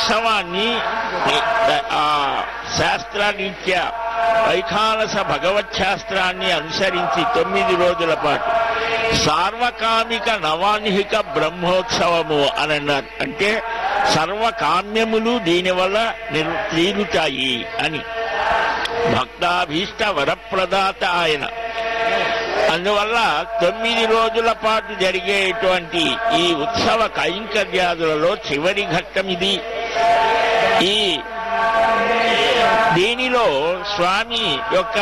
ఉత్సవాన్ని ఆ శాస్త్రరీత్యా వైఖానస భగవత్ శాస్త్రాన్ని అనుసరించి తొమ్మిది రోజుల పాటు సార్వకామిక నవాన్హిక బ్రహ్మోత్సవము అని అన్నారు అంటే సర్వకామ్యములు దీనివల్ల నిర్- తీరుతాయి అని భక్తాభీష్ట వరప్రదాత ఆయన అందువల్ల తొమ్మిది రోజుల పాటు జరిగేటువంటి ఈ ఉత్సవ కైంకర్యాదులలో చివరి ఘట్టం ఇది ఈ దీనిలో స్వామి యొక్క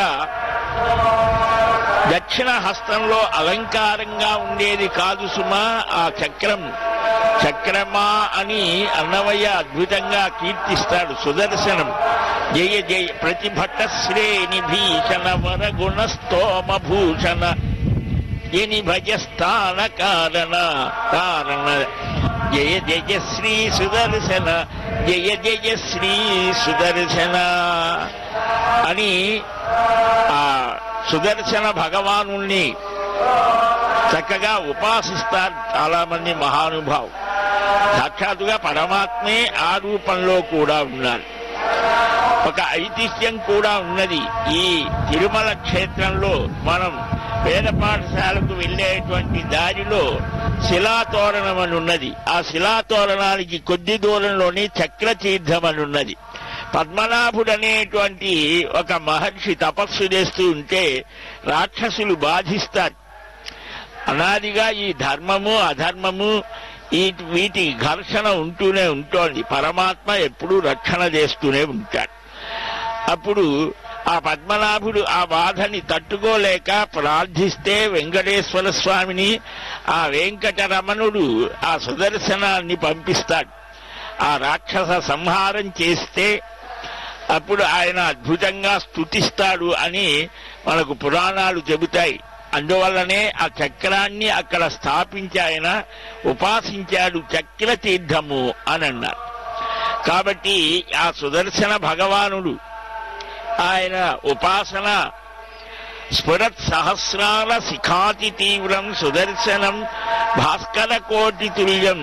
దక్షిణ హస్తంలో అలంకారంగా ఉండేది కాదు సుమా ఆ చక్రం చక్రమా అని అన్నవయ్య అద్భుతంగా కీర్తిస్తాడు సుదర్శనం జయ జయ ప్రతిభట శ్రేణి భీషణ వర గుణ స్తోమ భూషణ ఎని భజస్థాన కారణ కారణ జయ జయ శ్రీ సుదర్శన జయ జయ శ్రీ సుదర్శన అని ఆ సుదర్శన భగవానుణ్ణి చక్కగా ఉపాసిస్తారు చాలా మంది మహానుభావు సాక్షాత్తుగా పరమాత్మే ఆ రూపంలో కూడా ఉన్నారు ఒక ఐతిహ్యం కూడా ఉన్నది ఈ తిరుమల క్షేత్రంలో మనం వేద పాఠశాలకు వెళ్ళేటువంటి దారిలో శిలాతోరణం అని ఉన్నది ఆ శిలాతోరణానికి కొద్ది దూరంలోని చక్రతీర్థం అని ఉన్నది పద్మనాభుడు అనేటువంటి ఒక మహర్షి తపస్సు చేస్తూ ఉంటే రాక్షసులు బాధిస్తారు అనాదిగా ఈ ధర్మము అధర్మము ఈ వీటి ఘర్షణ ఉంటూనే ఉంటోంది పరమాత్మ ఎప్పుడూ రక్షణ చేస్తూనే ఉంటాడు అప్పుడు ఆ పద్మనాభుడు ఆ బాధని తట్టుకోలేక ప్రార్థిస్తే వెంకటేశ్వర స్వామిని ఆ వెంకటరమణుడు ఆ సుదర్శనాన్ని పంపిస్తాడు ఆ రాక్షస సంహారం చేస్తే అప్పుడు ఆయన అద్భుతంగా స్తుతిస్తాడు అని మనకు పురాణాలు చెబుతాయి అందువల్లనే ఆ చక్రాన్ని అక్కడ స్థాపించి ఆయన ఉపాసించాడు చక్ర తీర్థము అని అన్నారు కాబట్టి ఆ సుదర్శన భగవానుడు ఆయన ఉపాసన స్ఫురత్ సహస్రాల శిఖాతి తీవ్రం సుదర్శనం భాస్కర కోటి తుల్యం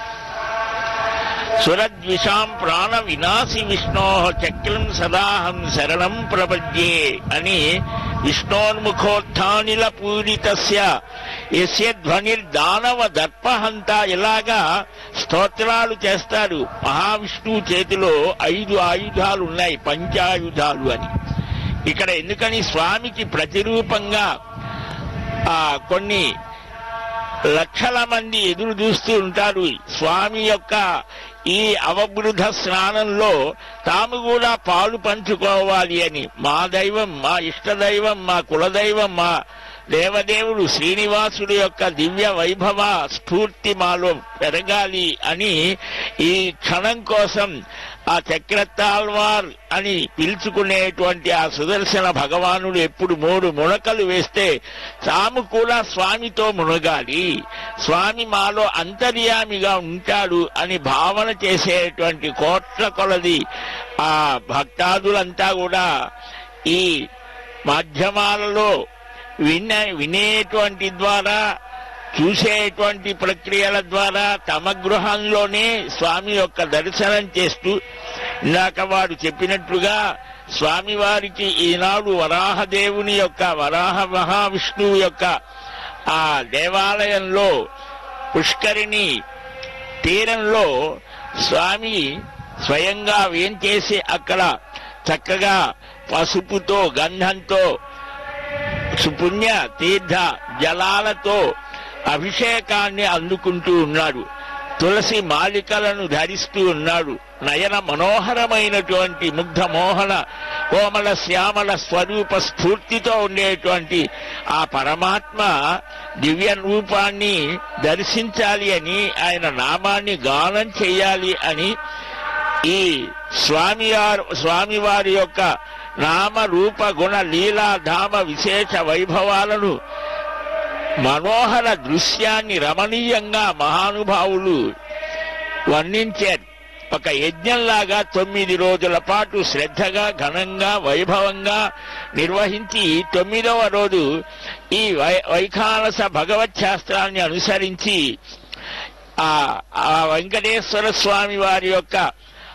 సురద్విషాం ప్రాణ వినాశి విష్ణో చక్రం సదాహం శరణం ప్రపద్యే అని విష్ణోన్ముఖోత్థానిల పూరితస్య యస్య ధ్వనిర్దానవ దర్పహంత ఇలాగా స్తోత్రాలు చేస్తారు మహావిష్ణువు చేతిలో ఐదు ఆయుధాలు ఉన్నాయి పంచాయుధాలు అని ఇక్కడ ఎందుకని స్వామికి ప్రతిరూపంగా ఆ కొన్ని లక్షల మంది ఎదురు చూస్తూ ఉంటారు స్వామి యొక్క ఈ అవబృధ స్నానంలో తాము కూడా పాలు పంచుకోవాలి అని మా దైవం మా ఇష్ట దైవం మా కులదైవం మా దేవదేవుడు శ్రీనివాసుడు యొక్క దివ్య వైభవ స్ఫూర్తి మాలో పెరగాలి అని ఈ క్షణం కోసం ఆ చక్రతాల్వార్ అని పిలుచుకునేటువంటి ఆ సుదర్శన భగవానుడు ఎప్పుడు మూడు మునకలు వేస్తే తాము కూడా స్వామితో మునగాలి స్వామి మాలో అంతర్యామిగా ఉంటాడు అని భావన చేసేటువంటి కోట్ల కొలది ఆ భక్తాదులంతా కూడా ఈ మాధ్యమాలలో విన్న వినేటువంటి ద్వారా చూసేటువంటి ప్రక్రియల ద్వారా తమ గృహంలోనే స్వామి యొక్క దర్శనం చేస్తూ ఇందాక వారు చెప్పినట్లుగా స్వామివారికి ఈనాడు వరాహదేవుని యొక్క వరాహ మహావిష్ణువు యొక్క ఆ దేవాలయంలో పుష్కరిణి తీరంలో స్వామి స్వయంగా వేంచేసి అక్కడ చక్కగా పసుపుతో గంధంతో సుపుణ్య తీర్థ జలాలతో అభిషేకాన్ని అందుకుంటూ ఉన్నాడు తులసి మాలికలను ధరిస్తూ ఉన్నాడు నయన మనోహరమైనటువంటి ముగ్ధ మోహన కోమల శ్యామల స్వరూప స్ఫూర్తితో ఉండేటువంటి ఆ పరమాత్మ దివ్య రూపాన్ని దర్శించాలి అని ఆయన నామాన్ని గానం చేయాలి అని ఈ స్వామి స్వామివారి యొక్క నామ రూప గుణ లీలా ధామ విశేష వైభవాలను మనోహర దృశ్యాన్ని రమణీయంగా మహానుభావులు వర్ణించారు ఒక యజ్ఞంలాగా తొమ్మిది రోజుల పాటు శ్రద్ధగా ఘనంగా వైభవంగా నిర్వహించి తొమ్మిదవ రోజు ఈ వై వైఖానస భగవత్ శాస్త్రాన్ని అనుసరించి ఆ ఆ వెంకటేశ్వర స్వామి వారి యొక్క